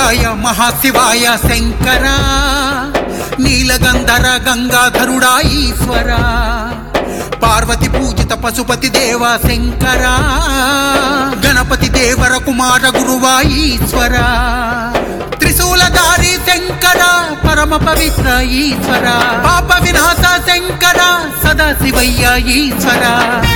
మహాకాయ మహాశివాయ శంకర నీలగంధర గంగాధరుడా ఈశ్వర పార్వతి పూజిత పశుపతి దేవ శంకర గణపతి దేవర కుమార గురువా ఈశ్వర త్రిశూలధారి శంకర పరమ పవిత్ర ఈశ్వర పాప వినాశ శంకర సదా శివయ్య ఈశ్వర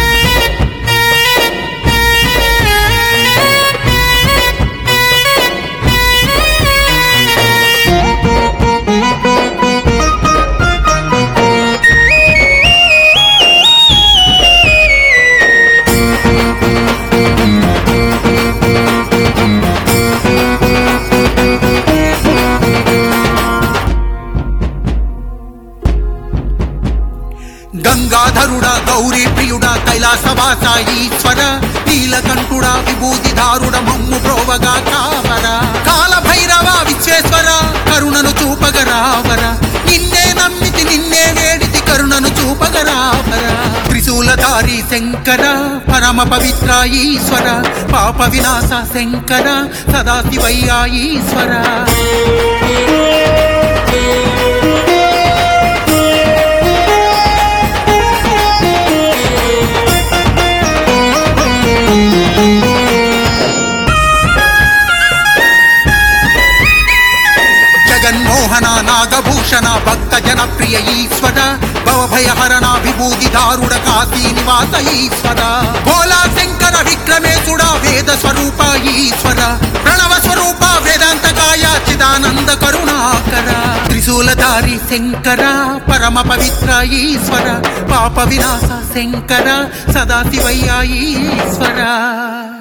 గంగాధరుడా గౌరీ ప్రియుడా కైలాసవాస ఈశ్వర నీలకంఠుడా విభూతిధారుడ మమ్ము ప్రోవగా కావర కాల భైరవ విశ్వేశ్వర కరుణను చూపగరావర నిన్నే నమ్మితి నిన్నే వేడితి కరుణను చూపగరావర త్రిశూలధారి శంకర పరమ పవిత్ర ఈశ్వర పాప వినాశ శంకర సదాశివయ్య ఈశ్వర జగన్మోహన నాగభూషణ భక్త జనప్రియ ఈశ్వర భవభయహరణ విభూతిదారుడ కాశీ నివాస ఈశ్వర భోలా శంకర విక్రమేశుడ వేద స్వరూప ఈశ్వర ప్రణవ స్వరూప వేదాంతకాయ చిదానంద కరుణాకర త్రిశూలధారి శంకర పరమ పవిత్ర ఈశ్వర పాప వినాశ శంకర సదాశివయ్య ఈశ్వర